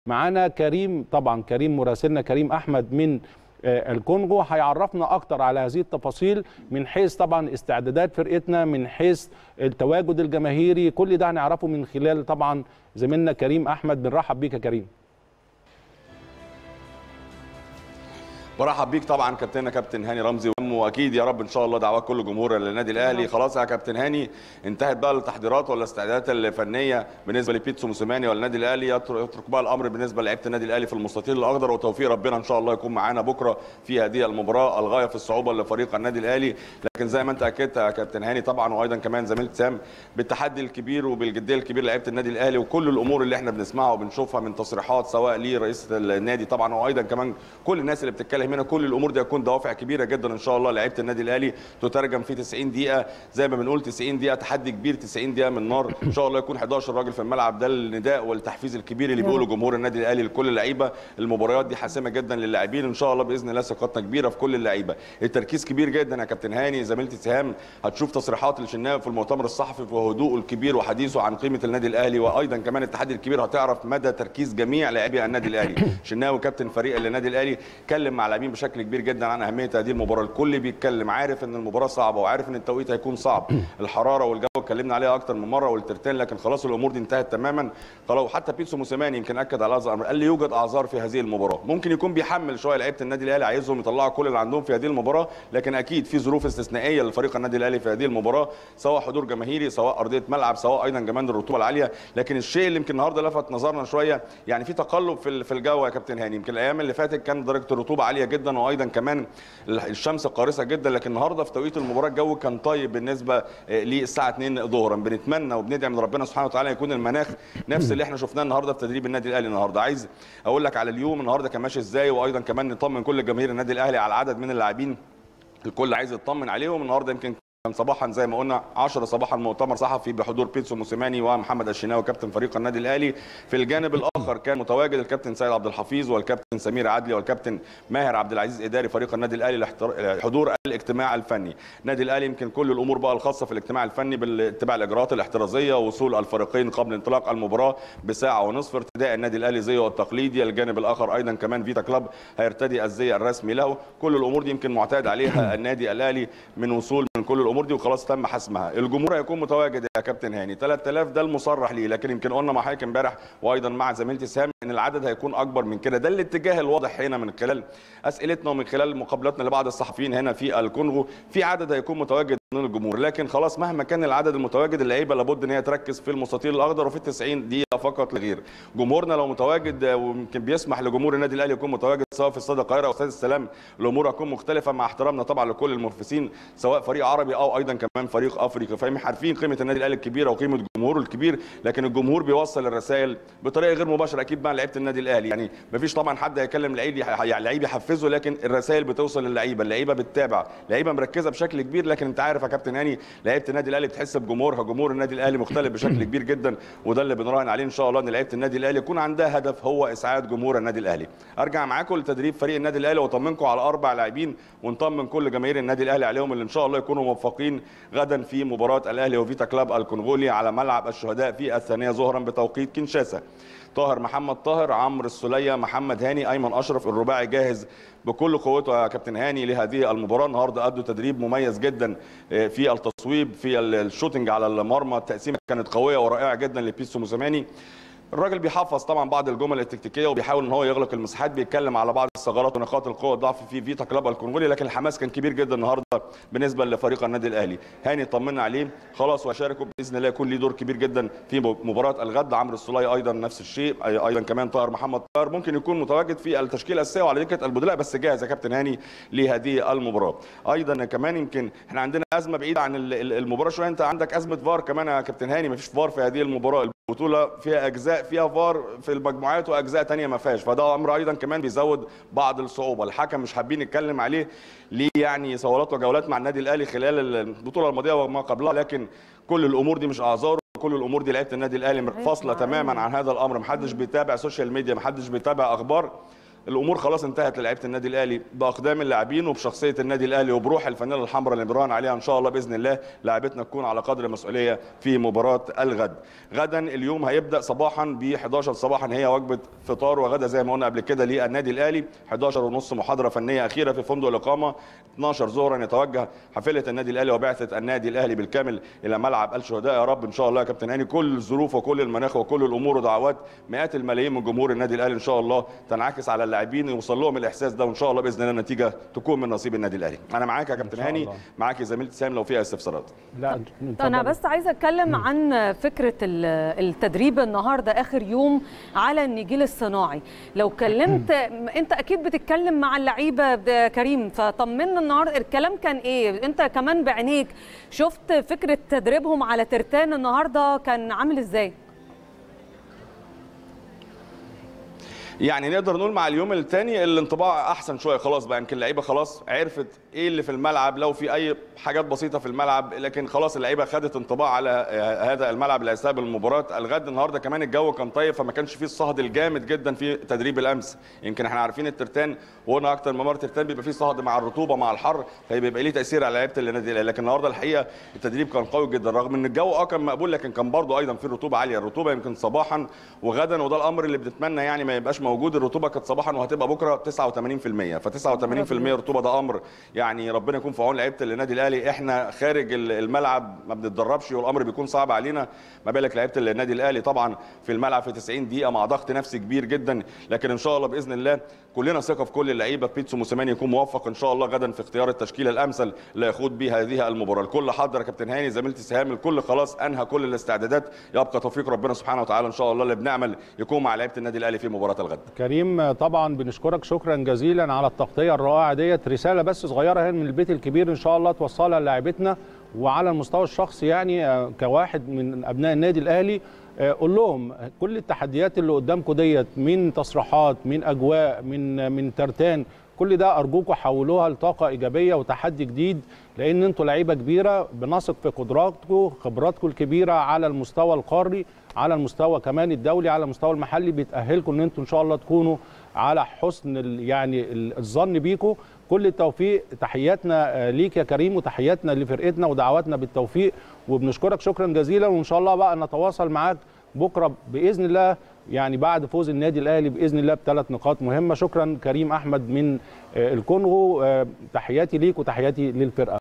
معانا كريم طبعا كريم مراسلنا كريم احمد من الكونغو هيعرفنا اكتر على هذه التفاصيل من حيث طبعا استعدادات فرقتنا من حيث التواجد الجماهيري كل ده هنعرفه من خلال طبعا زميلنا كريم احمد بنرحب بيك يا كريم برحب بيك طبعا كابتننا كابتن هاني رمزي واكيد يا رب ان شاء الله دعوات كل جمهور النادي الاهلي خلاص يا كابتن هاني انتهت بقى التحضيرات ولا الاستعدادات الفنيه بالنسبه لبيتسو موسيماني والنادي الاهلي يترك بقى الامر بالنسبه لعيبه النادي الاهلي في المستطيل الاخضر وتوفيق ربنا ان شاء الله يكون معانا بكره في هذه المباراه الغايه في الصعوبه لفريق النادي الاهلي لكن زي ما انت اكدت يا كابتن هاني طبعا وايضا كمان زميلتي سام بالتحدي الكبير وبالجديه الكبير لعيبه النادي الاهلي وكل الامور اللي احنا بنسمعها وبنشوفها من تصريحات سواء لرئيس النادي طبعا وايضا كمان كل الناس اللي بتتكلم هنا كل الامور دي هتكون دوافع كبيره جدا ان شاء الله لعيبه النادي الاهلي تترجم في 90 دقيقه زي ما بنقول 90 دقيقه تحدي كبير 90 دقيقه من نار ان شاء الله يكون 11 راجل في الملعب ده النداء والتحفيز الكبير اللي بيقوله جمهور النادي الاهلي لكل اللعيبه المباريات دي حاسمه جدا للاعبين ان شاء الله باذن الله ثقتنا كبيره في كل اللعيبه التركيز كبير جدا يا كابتن هاني زميلتي سهام هتشوف تصريحات الشناوي في المؤتمر الصحفي وهدوءه الكبير وحديثه عن قيمه النادي الاهلي وايضا كمان التحدي الكبير هتعرف مدى تركيز جميع لاعبي النادي الاهلي شناوي كابتن فريق النادي الاهلي اتكلم مع لاعبين بشكل كبير جدا عن اهميه هذه المباراه الكل بيتكلم عارف ان المباراه صعبه وعارف ان التوقيت هيكون صعب الحراره والجو اتكلمنا عليها اكتر من مره والترتين لكن خلاص الامور دي انتهت تماما خلاص حتى بيتسو موسيماني يمكن اكد على هذا الامر قال لي يوجد اعذار في هذه المباراه ممكن يكون بيحمل شويه لعيبه النادي الاهلي عايزهم يطلعوا كل اللي عندهم في هذه المباراه لكن اكيد في ظروف استثنائيه لفريق النادي الاهلي في هذه المباراه سواء حضور جماهيري سواء ارضيه ملعب سواء ايضا كمان الرطوبه العاليه لكن الشيء اللي يمكن النهارده لفت نظرنا شويه يعني في تقلب في في الجو يا كابتن هاني يمكن الايام اللي فاتت كان درجه الرطوبه عاليه جدا وايضا كمان الشمس قارصه جدا لكن النهارده في توقيت المباراه الجو كان طيب بالنسبه للساعه 2 ظهرا بنتمنى وبندعي من ربنا سبحانه وتعالى يكون المناخ نفس اللي احنا شفناه النهارده في تدريب النادي الاهلي النهارده عايز اقول لك على اليوم النهارده كان ماشي ازاي وايضا كمان نطمن كل جماهير النادي الاهلي على عدد من اللاعبين الكل عايز يطمن عليهم النهارده يمكن كان صباحا زي ما قلنا 10 صباحا مؤتمر صحفي بحضور بيتسو موسيماني ومحمد الشناوي كابتن فريق النادي الاهلي في الجانب الاخر كان متواجد الكابتن سيد عبد الحفيظ والكابتن سمير عدلي والكابتن ماهر عبد العزيز اداري فريق النادي الاهلي لحضور الاجتماع الفني النادي الاهلي يمكن كل الامور بقى الخاصه في الاجتماع الفني باتباع الاجراءات الاحترازيه وصول الفريقين قبل انطلاق المباراه بساعه ونصف ارتداء النادي الاهلي زيه التقليدي الجانب الاخر ايضا كمان فيتا كلاب هيرتدي الزي الرسمي له كل الامور دي يمكن معتاد عليها النادي الاهلي من وصول من كل الامور دي وخلاص تم حسمها الجمهور هيكون متواجد يا كابتن هاني 3000 ده المصرح ليه لكن يمكن قلنا مع حضرتك امبارح وايضا مع زميلتي سام ان العدد هيكون اكبر من كده ده الاتجاه الواضح هنا من خلال اسئلتنا ومن خلال مقابلاتنا لبعض الصحفيين هنا في الكونغو في عدد هيكون متواجد من الجمهور لكن خلاص مهما كان العدد المتواجد اللعيبه لابد ان هي تركز في المستطيل الاخضر وفي 90 دقيقه فقط لغير جمهورنا لو متواجد ويمكن بيسمح لجمهور النادي الاهلي يكون متواجد سواء في استاد القاهره او استاد السلام الامور هتكون مختلفه مع احترامنا طبعا لكل المنافسين سواء فريق عربي او ايضا كمان فريق افريقي فاهم عارفين قيمه النادي الاهلي الكبيره وقيمه جمهوره الكبير لكن الجمهور بيوصل الرسائل بطريقه غير مباشره اكيد مع لعيبه النادي الاهلي يعني مفيش طبعا حد هيكلم لعيب يعني لعيب يحفزه لكن الرسائل بتوصل للعيبه اللعيبه بتتابع لعيبه مركزه بشكل كبير لكن انت عارف يا كابتن هاني لعيبه النادي الاهلي بتحس بجمهورها جمهور النادي الاهلي مختلف بشكل كبير جدا وده اللي بنراهن عليه ان شاء الله ان لعيبه النادي الاهلي يكون عندها هدف هو اسعاد جمهور النادي الاهلي ارجع معاكم لتدريب فريق النادي الاهلي واطمنكم على اربع لاعبين ونطمن كل جماهير النادي الاهلي عليهم اللي ان شاء الله يكونوا موفقين غدا في مباراه الاهلي وفيتا كلاب الكونغولي على ملعب الشهداء في الثانيه ظهرا بتوقيت كينشاسا طاهر محمد طاهر عمرو السوليه محمد هاني ايمن اشرف الرباعي جاهز بكل قوته يا كابتن هاني لهذه المباراه النهارده ادوا تدريب مميز جدا في التصويب في الشوتنج على المرمى التقسيمه كانت قويه ورائعه جدا لبيسو موسيماني الراجل بيحفظ طبعا بعض الجمل التكتيكيه وبيحاول ان هو يغلق المساحات بيتكلم على بعض الثغرات ونقاط القوه والضعف في فيتا كلاب الكونغولي لكن الحماس كان كبير جدا النهارده بالنسبه لفريق النادي الاهلي هاني طمنا عليه خلاص وشاركوا باذن الله يكون ليه دور كبير جدا في مباراه الغد عمرو السوليه ايضا نفس الشيء ايضا كمان طاهر محمد طاهر ممكن يكون متواجد في التشكيله الاساسيه وعلى دكه البدلاء بس جاهز يا كابتن هاني لهذه المباراه ايضا كمان يمكن احنا عندنا ازمه بعيده عن المباراه شويه انت عندك ازمه فار كمان يا كابتن هاني مفيش فار في هذه المباراه البطوله فيها اجزاء فيها فار في المجموعات واجزاء ثانيه ما فيهاش فده امر ايضا كمان بيزود بعض الصعوبه الحكم مش حابين نتكلم عليه ليه يعني صولات وجولات مع النادي الاهلي خلال البطوله الماضيه وما قبلها لكن كل الامور دي مش اعذار كل الامور دي لعيبه النادي الاهلي فاصله تماما عن هذا الامر محدش بيتابع سوشيال ميديا محدش بيتابع اخبار الامور خلاص انتهت للعيبه النادي الاهلي باقدام اللاعبين وبشخصيه النادي الاهلي وبروح الفانيلا الحمراء اللي بنراهن عليها ان شاء الله باذن الله لاعبتنا تكون على قدر المسؤوليه في مباراه الغد غدا اليوم هيبدا صباحا ب 11 صباحا هي وجبه فطار وغدا زي ما قلنا قبل كده للنادي الاهلي 11 ونص محاضره فنيه اخيره في فندق الاقامه 12 ظهرا يتوجه حافله النادي الاهلي وبعثه النادي الاهلي بالكامل الى ملعب الشهداء يا رب ان شاء الله يا كابتن هاني كل الظروف وكل المناخ وكل الامور ودعوات مئات الملايين من جمهور النادي الاهلي ان شاء الله تنعكس على اللاعبين يوصل لهم الاحساس ده وان شاء الله باذن الله النتيجه تكون من نصيب النادي الاهلي انا معاك يا كابتن شاء هاني الله. معاك يا زميلتي سام لو فيها استفسارات لا انا اتفضل. بس عايزه اتكلم عن فكره ال- التدريب النهارده اخر يوم على النجيل الصناعي لو كلمت انت اكيد بتتكلم مع اللعيبه ده كريم فطمنا النهارده الكلام كان ايه انت كمان بعينيك شفت فكره تدريبهم على ترتان النهارده كان عامل ازاي يعني نقدر نقول مع اليوم الثاني الانطباع احسن شويه خلاص بقى يمكن اللعيبه خلاص عرفت ايه اللي في الملعب لو في اي حاجات بسيطه في الملعب لكن خلاص اللعيبه خدت انطباع على آه، هذا الملعب اللي هيستقبل المباراه الغد النهارده كمان الجو كان طيب فما كانش فيه الصهد الجامد جدا في تدريب الامس يمكن احنا عارفين الترتان وقلنا اكتر من مره الترتان بيبقى فيه صهد مع الرطوبه مع الحر فبيبقى ليه تاثير على لعيبه النادي الاهلي لكن النهارده الحقيقه التدريب كان قوي جدا رغم ان الجو اه كان مقبول لكن كان برضه ايضا في رطوبه عاليه الرطوبه يمكن صباحا وغدا وده الامر اللي بنتمنى يعني ما يبقاش موجود الرطوبه كانت صباحا وهتبقى بكره 89% ف 89% رطوبه ده امر يعني ربنا يكون في عون لعيبه النادي الاهلي احنا خارج ال- الملعب ما بنتدربش والامر بيكون صعب علينا ما بالك لعيبه النادي الاهلي طبعا في الملعب في 90 دقيقه مع ضغط نفسي كبير جدا لكن ان شاء الله باذن الله كلنا ثقه في كل اللعيبه بيتسو موسيماني يكون موفق ان شاء الله غدا في اختيار التشكيله الامثل اللي يخوض به هذه المباراه الكل حضر يا كابتن هاني زميلتي سهام الكل خلاص انهى كل الاستعدادات يبقى توفيق ربنا سبحانه وتعالى ان شاء الله اللي بنعمل يكون مع لعيبه النادي الاهلي في مباراه الغد كريم طبعا بنشكرك شكرا جزيلا على التغطيه الرائعه ديت رساله بس صغيره هي من البيت الكبير ان شاء الله توصلها للاعيبتنا وعلى المستوى الشخصي يعني آه، كواحد من ابناء النادي الاهلي آه، قول لهم كل التحديات اللي قدامكم ديت من تصريحات من اجواء من من ترتان كل ده ارجوكم حولوها لطاقه ايجابيه وتحدي جديد لان انتوا لعيبه كبيره بنثق في قدراتكم خبراتكم الكبيره على المستوى القاري على المستوى كمان الدولي على المستوى المحلي بيتاهلكم ان انتوا ان شاء الله تكونوا على حسن ال- يعني ال- الظن بيكم كل التوفيق تحياتنا آه، ليك يا كريم وتحياتنا لفرقتنا ودعواتنا بالتوفيق وبنشكرك شكرا جزيلا وان شاء الله بقى نتواصل معاك بكره باذن الله يعني بعد فوز النادي الاهلي باذن الله بثلاث نقاط مهمه شكرا كريم احمد من آه، الكونغو آه، تحياتي ليك وتحياتي للفرقه